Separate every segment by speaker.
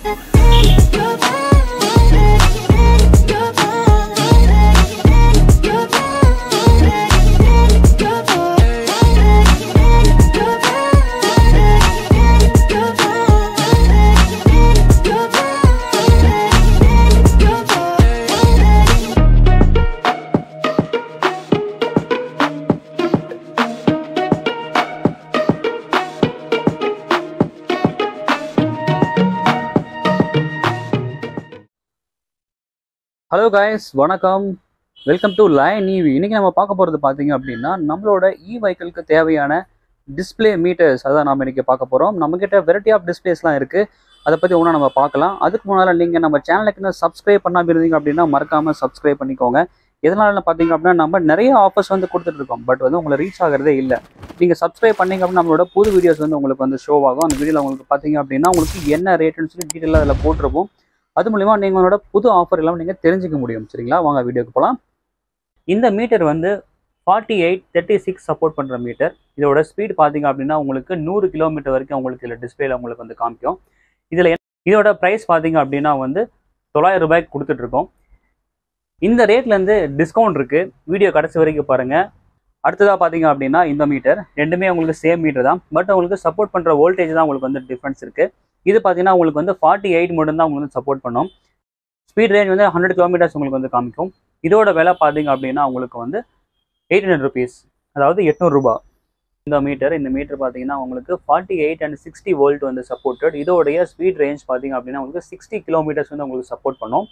Speaker 1: hello guys வணக்கம் welcome to line EV இன்னைக்கு நம்ம பார்க்க போகிறது பார்த்தீங்க அப்படின்னா நம்மளோட இ வெஹிக்கிளுக்கு தேவையான டிஸ்ப்ளே மீட்டர்ஸ் அதான் நம்ம இன்னைக்கு பார்க்க போகிறோம் நம்மக்கிட்ட வெரைட்டி ஆஃப் டிஸ்பிளேஸ்லாம் இருக்குது அதை பற்றி ஒன்றா நம்ம பார்க்கலாம் அதுக்கு முன்னால் நீங்கள் நம்ம சேனலுக்கு இன்னும் சப்ஸ்கிரைப் பண்ணாமல் இருந்தீங்க அப்படின்னா மறக்காமல் சப்ஸ்கிரைப் பண்ணிக்கோங்க எதனால பார்த்தீங்க அப்படின்னா நம்ம நிறைய ஆஃபர்ஸ் வந்து கொடுத்துட்ருக்கோம் பட் வந்து உங்களை ரீச் ஆகிறதே இல்லை நீங்கள் சப்ஸ்கிரைப் பண்ணீங்க அப்படின்னா நம்மளோட புது வீடியோஸ் வந்து உங்களுக்கு வந்து ஷோ ஆகும் அந்த வீடியோவில் உங்களுக்கு பார்த்தீங்க அப்படின்னா உங்களுக்கு என்ன ரேட்டுன்னு சொல்லி டீட்டெயிலாக அதில் போட்டிருப்போம் அது மூலிமா நீங்கள் உங்களோட புது ஆஃபர் எல்லாம் நீங்கள் தெரிஞ்சுக்க முடியும் சரிங்களா வாங்க வீடியோக்கு போகலாம் இந்த மீட்டர் வந்து forty eight thirty six support பண்ணுற மீட்டர் இதோட ஸ்பீட் பார்த்தீங்க அப்படின்னா உங்களுக்கு நூறு கிலோமீட்டர் வரைக்கும் உங்களுக்கு இதில் டிஸ்பிளேல உங்களுக்கு வந்து காமிக்கும் இதில் இதோட ப்ரைஸ் பார்த்தீங்க அப்படின்னா வந்து தொள்ளாயிரம் ரூபாய்க்கு கொடுத்துட்ருக்கோம் இந்த ரேட்லேருந்து டிஸ்கவுண்ட் இருக்குது வீடியோ கடைசி வரைக்கும் பாருங்கள் அடுத்ததாக பார்த்தீங்க அப்படின்னா இந்த மீட்டர் ரெண்டுமே உங்களுக்கு சேம் மீட்டர் தான் பட் உங்களுக்கு சப்போர்ட் பண்ணுற வோல்டேஜ் தான் உங்களுக்கு வந்து டிஃப்ரென்ஸ் இருக்குது இது பார்த்தீங்கன்னா உங்களுக்கு வந்து ஃபார்ட்டி எயிட் மட்டும் தான் உங்களுக்கு வந்து சப்போர்ட் பண்ணும் ஸ்பீட் ரேஞ்ச் வந்து ஹண்ட்ரட் கிலோமீட்டர்ஸ் உங்களுக்கு வந்து காமிக்கும் இதோட விலை பார்த்தீங்க அப்படின்னா உங்களுக்கு வந்து எயிட் ஹண்ட்ரட் ருபீஸ் அதாவது எட்நூறுரூபா இந்த மீட்டர் இந்த மீட்டர் பார்த்தீங்கன்னா உங்களுக்கு forty eight and sixty volt வந்து சப்போர்ட்டட் இதோடைய ஸ்பீட் ரேஞ்ச் பார்த்தீங்க அப்படின்னா உங்களுக்கு சிக்ஸ்டி கிலோமீட்டர்ஸ் வந்து உங்களுக்கு சப்போர்ட் பண்ணும்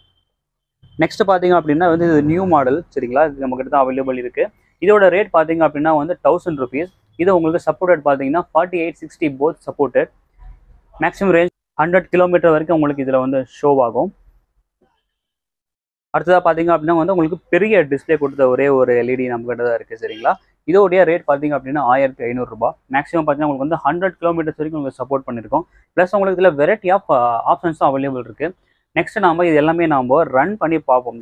Speaker 1: நெக்ஸ்ட் பார்த்தீங்க அப்படின்னா வந்து இது நியூ மாடல் சரிங்களா இது நம்மக்கிட்ட தான் அவைலபிள் இருக்குது இதோட ரேட் பார்த்தீங்க அப்படின்னா வந்து தௌசண்ட் ருபீஸ் இது உங்களுக்கு சப்போர்ட்டட் பார்த்தீங்கன்னா forty eight sixty both supported maximum range hundred kilometre வரைக்கும் உங்களுக்கு இதில் வந்து ஷோ ஆகும் அடுத்ததாக பார்த்தீங்க அப்படின்னா வந்து உங்களுக்கு பெரிய டிஸ்பிளே கொடுத்த ஒரே ஒரு எல்இடி நம்மகிட்ட தான் இருக்குது சரிங்களா இதோடைய ரேட் பார்த்தீங்க அப்படின்னா ஆயிரத்தி ஐநூறுரூபா மேக்ஸிமம் பார்த்தீங்கன்னா உங்களுக்கு வந்து ஹண்ட்ரட் கிலோமீட்டர்ஸ் வரைக்கும் உங்களுக்கு சப்போர்ட் பண்ணியிருக்கோம் ப்ளஸ் உங்களுக்கு இதில் வெரைட்டி ஆஃப் ஆப்ஷன்ஸும் அவைலபிள் இருக்குது நெக்ஸ்ட் நம்ம இது எல்லாமே நம்ம ரன் பண்ணி பார்ப்போம்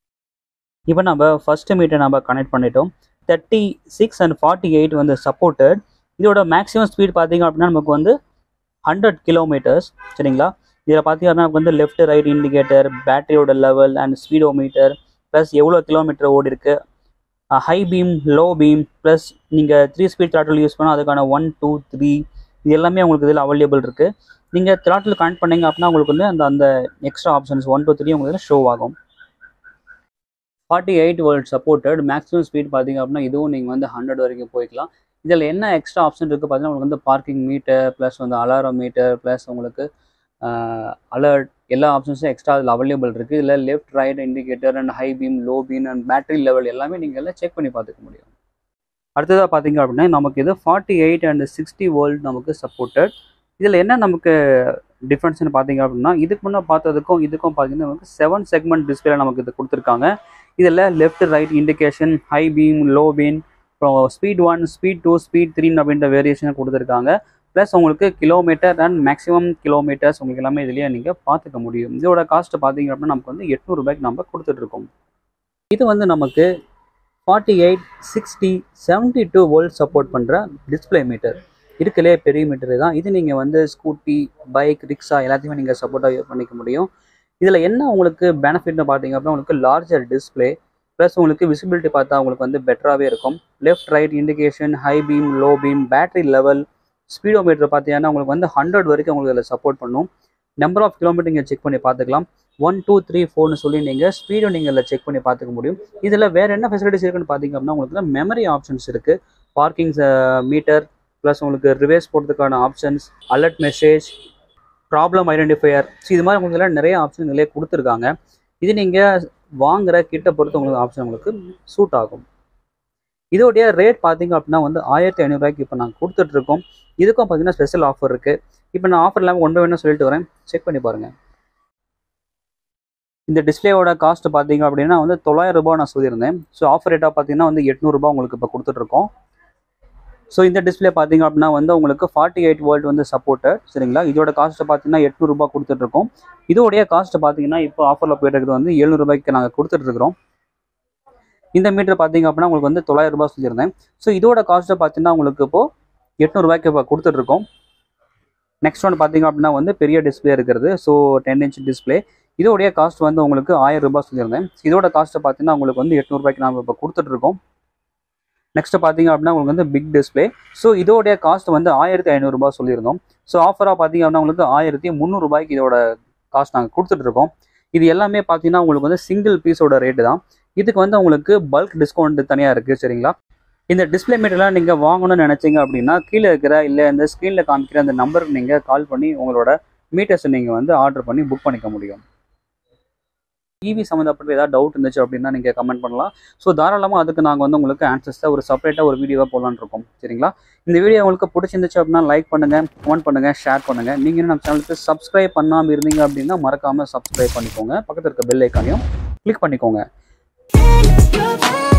Speaker 1: இப்போ நம்ம ஃபர்ஸ்ட் மீட்டர் நம்ம கனெக்ட் பண்ணிட்டோம் thirty six and forty eight வந்து சப்போர்ட்டட் இதோட மேக்ஸிமம் ஸ்பீட் பார்த்தீங்க அப்படின்னா நமக்கு வந்து ஹண்ட்ரட் கிலோமீட்டர்ஸ் சரிங்களா இதில் பார்த்தீங்கன்னா நமக்கு வந்து லெஃப்ட் ரைட் இண்டிகேட்டர் பேட்டரியோட லெவல் அண்ட் ஸ்பீடோமீட்டர் ப்ளஸ் எவ்வளோ கிலோமீட்டர் ஓடி இருக்கு high beam low beam plus நீங்கள் த்ரீ ஸ்பீட் த்ராட்டில் யூஸ் பண்ணால் அதுக்கான ஒன் டூ த்ரீ இது எல்லாமே உங்களுக்கு இதில் அவைலபிள் இருக்குது நீங்கள் த்ராட்டில் கனெக்ட் பண்ணீங்க அப்படின்னா உங்களுக்கு வந்து அந்த அந்த extra options one two three உங்களுக்கு ஷோ ஆகும் forty eight volt supported maximum speed பார்த்தீங்க அப்படின்னா இதுவும் நீங்கள் வந்து ஹண்ட்ரட் வரைக்கும் போய்க்கலாம் இதில் என்ன எக்ஸ்ட்ரா ஆப்ஷன் இருக்குது பார்த்தீங்கன்னா உங்களுக்கு வந்து பார்க்கிங் மீட்டர் ப்ளஸ் வந்து அலாரம் மீட்டர் ப்ளஸ் உங்களுக்கு அலர்ட் எல்லா ஆப்ஷன்ஸும் எக்ஸ்ட்ரா அதில் அவைலபிள் இருக்குது இதில் left right indicator and high beam low beam and battery level எல்லாமே நீங்கள் எல்லாம் செக் பண்ணி பார்த்துக்க முடியும் அடுத்ததாக பார்த்தீங்க அப்படின்னா நமக்கு இது forty eight and sixty volt நமக்கு சப்போர்ட்டட் இதில் என்ன நமக்கு டிஃப்ரென்ஸ்னு பார்த்தீங்க அப்படின்னா இதுக்கு முன்னே பார்த்ததுக்கும் இதுக்கும் பார்த்தீங்கன்னா நமக்கு செவன் செக்மெண்ட் டிஸ்பிளே நமக்கு இது கொடுத்துருக்காங்க இதில் left right indication high beam low beam அப்புறம் speed one speed two speed three அப்படின்ற வேரியேஷன் கொடுத்துருக்காங்க ப்ளஸ் உங்களுக்கு கிலோமீட்டர் அண்ட் மேக்ஸிமம் கிலோமீட்டர்ஸ் உங்களுக்கு எல்லாமே இதுலேயே நீங்கள் பார்த்துக்க முடியும் இதோட காஸ்ட் பார்த்தீங்க அப்படின்னா நமக்கு வந்து எட்நூறுபாய்க்கு நம்ம கொடுத்துட்ருக்கோம் இது வந்து நமக்கு forty eight sixty seventy two volt support பண்ணுற டிஸ்பிளே மீட்டர் இருக்கலே பெரிய மீட்டர் தான் இது நீங்கள் வந்து ஸ்கூட்டி பைக் ரிக்ஷா எல்லாத்தையுமே நீங்கள் சப்போர்ட்டாக பண்ணிக்க முடியும் இதில் என்ன உங்களுக்கு பெனிஃபிட்னு பார்த்தீங்க அப்படின்னா உங்களுக்கு லார்ஜர் டிஸ்பிளே ப்ளஸ் உங்களுக்கு விசிபிலிட்டி பார்த்தா உங்களுக்கு வந்து பெட்டராகவே இருக்கும் left right indication high beam low beam battery level speedometer பார்த்தீங்கன்னா உங்களுக்கு வந்து ஹண்ட்ரட் வரைக்கும் உங்களுக்கு இதில் சப்போர்ட் பண்ணும் நம்பர் ஆஃப் கிலோமீட்டர் நீங்கள் செக் பண்ணி பார்த்துக்கலாம் ஒன் டூ த்ரீ ஃபோர்னு சொல்லி நீங்கள் ஸ்பீடும் நீங்கள் இதில் செக் பண்ணி பார்த்துக்க முடியும் இதில் வேறு என்ன ஃபெசிலிட்டிஸ் இருக்குன்னு பார்த்தீங்க அப்படின்னா உங்களுக்கு மெமரி ஆப்ஷன்ஸ் இருக்குது பார்க்கிங் மீட்டர் ப்ளஸ் உங்களுக்கு ரிவேர்ஸ் போடுறதுக்கான options alert message problem identifier so இது மாதிரி உங்களுக்கு நிறைய ஆப்ஷன் இதிலே கொடுத்துருக்காங்க இது நீங்கள் வாங்குற கிட்ட பொறுத்து உங்களுக்கு ஆப்ஷன் உங்களுக்கு சூட் ஆகும் இதோடைய ரேட் பார்த்தீங்க அப்படின்னா வந்து ஆயிரத்தி ஐநூறுரூவாய்க்கு இப்போ நாங்கள் கொடுத்துட்ருக்கோம் இதுக்கும் பார்த்தீங்கன்னா ஸ்பெஷல் ஆஃபர் இருக்குது இப்போ நான் ஆஃபர் இல்லாமல் ஒன்று வேணும் சொல்லிட்டு வரேன் செக் பண்ணி பாருங்கள் இந்த டிஸ்பிளேவோட காஸ்ட் பார்த்தீங்க அப்படின்னா வந்து தொள்ளாயிரம் ரூபாய் நான் சொல்லியிருந்தேன் ஸோ ஆஃபர் ரேட்டாக பார்த்தீங்கன்னா வந்து எட்நூறுபா உங்களுக்கு இப்போ கொடுத்துட்ருக்கோம் ஸோ இந்த டிஸ்பிளே பார்த்தீங்க அப்படின்னா வந்து உங்களுக்கு ஃபார்ட்டி எயிட் வோல்ட் வந்து சப்போர்ட்டட் சரிங்களா இதோட காஸ்ட்டை பார்த்தீங்கன்னா எட்நூறுபா கொடுத்துட்ருக்கோம் இதோடைய காஸ்ட் பார்த்தீங்கன்னா இப்போ ஆஃபரில் போயிட்டு இருக்கிறது வந்து எழுநூறுபாய்க்கு நாங்கள் கொடுத்துட்ருக்குறோம் இந்த மீட்டர் பார்த்தீங்க அப்படின்னா உங்களுக்கு வந்து தொள்ளாயிரம் ரூபாய் சொல்லியிருந்தேன் ஸோ இதோட காஸ்ட்டை பார்த்தீங்கன்னா உங்களுக்கு இப்போது எட்நூறுபாய்க்கு இப்போ கொடுத்துட்ருக்கோம் நெக்ஸ்ட் ஒன் பார்த்தீங்க அப்படின்னா வந்து பெரிய டிஸ்பிளே இருக்கிறது ஸோ டென் இன்ச் டிஸ்பிளே இதோடைய காஸ்ட் வந்து உங்களுக்கு ஆயிரம் ரூபாய் சொல்லியிருந்தேன் இதோட காஸ்ட்டை பார்த்தீங்கன்னா உங்களுக்கு வந்து எட்நூறுபாய்க்கு நம்ம இப்போ கொடுத்துட்ருக்கோம் நெக்ஸ்ட் பார்த்தீங்க அப்படின்னா உங்களுக்கு வந்து பிக் டிஸ்பிளே ஸோ இதோடைய காஸ்ட் வந்து ஆயிரத்தி ஐநூறுரூபா சொல்லியிருந்தோம் ஸோ ஆஃபராக பார்த்தீங்க அப்படின்னா உங்களுக்கு ஆயிரத்தி முந்நூறுபாய்க்கு இதோட காஸ்ட் நாங்கள் கொடுத்துட்ருக்கோம் இது எல்லாமே பார்த்தீங்கன்னா உங்களுக்கு வந்து சிங்கிள் பீஸோட ரேட்டு தான் இதுக்கு வந்து உங்களுக்கு பல்க் டிஸ்கவுண்ட் தனியாக இருக்குது சரிங்களா இந்த டிஸ்பிளே மீட்டர்லாம் நீங்கள் வாங்கணும்னு நினச்சிங்க அப்படின்னா கீழே இருக்கிற இல்லை இந்த ஸ்க்ரீனில் காமிக்கிற அந்த நம்பருக்கு நீங்கள் கால் பண்ணி உங்களோட மீட்டர்ஸை நீங்கள் வந்து ஆர்டர் பண்ணி புக் பண்ணிக்க முடியும் டிவி சம்மந்தப்பட்ட ஏதாவது டவுட் இருந்துச்சு அப்படின்னா நீங்கள் கமெண்ட் பண்ணலாம் ஸோ தாராளமாக அதுக்கு நாங்கள் வந்து உங்களுக்கு ஆன்சர்ஸை ஒரு செப்பரேட்டாக ஒரு வீடியோவாக போடலான்னு இருக்கோம் சரிங்களா இந்த வீடியோ உங்களுக்கு பிடிச்சிருந்துச்சு அப்படின்னா லைக் பண்ணுங்கள் கமெண்ட் பண்ணுங்கள் ஷேர் பண்ணுங்கள் நீங்கள் இன்னும் நம்ம சேனலுக்கு சப்ஸ்கிரைப் பண்ணாமல் இருந்தீங்க அப்படின்னா மறக்காமல் சப்ஸ்கிரைப் பண்ணிக்கோங்க பக்கத்தில் இருக்க பெல் ஐக்கானையும் கிளிக் பண்ணிக்கோங்க
Speaker 2: Your